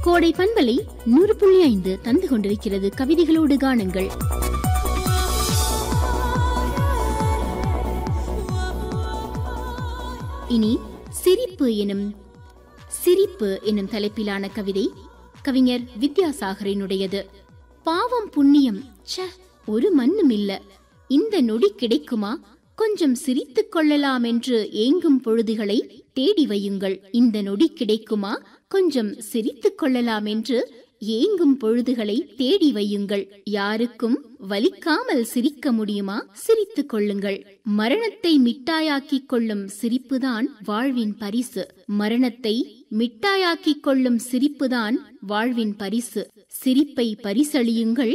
கோடை பண்பலை நூறு புள்ளி ஐந்து தந்து கொண்டிருக்கிறது கவிதைகளோடு காணுங்கள் இனி சிரிப்பு எனும் சிரிப்பு எனும் தலைப்பிலான கவிதை கவிஞர் வித்யாசாகரினுடையது பாவம் புண்ணியம் ச்ச ஒரு மண்ணும் இல்ல இந்த நொடி கிடைக்குமா கொஞ்சம் சிரித்துக் கொள்ளலாம் என்று ஏங்கும் பொழுதுகளை தேடி வையுங்கள் இந்த நொடி கிடைக்குமா கொஞ்சம் சிரித்துக் கொள்ளலாம் என்று ஏங்கும் பொழுதுகளை தேடி வையுங்கள் யாருக்கும் வலிக்காமல் சிரிக்க முடியுமா சிரித்துக் கொள்ளுங்கள் மரணத்தை மிட்டாயாக்கிக் கொள்ளும் சிரிப்புதான் வாழ்வின் பரிசு மரணத்தை மிட்டாயாக்கிக் கொள்ளும் சிரிப்புதான் வாழ்வின் பரிசு சிரிப்பை பரிசளியுங்கள்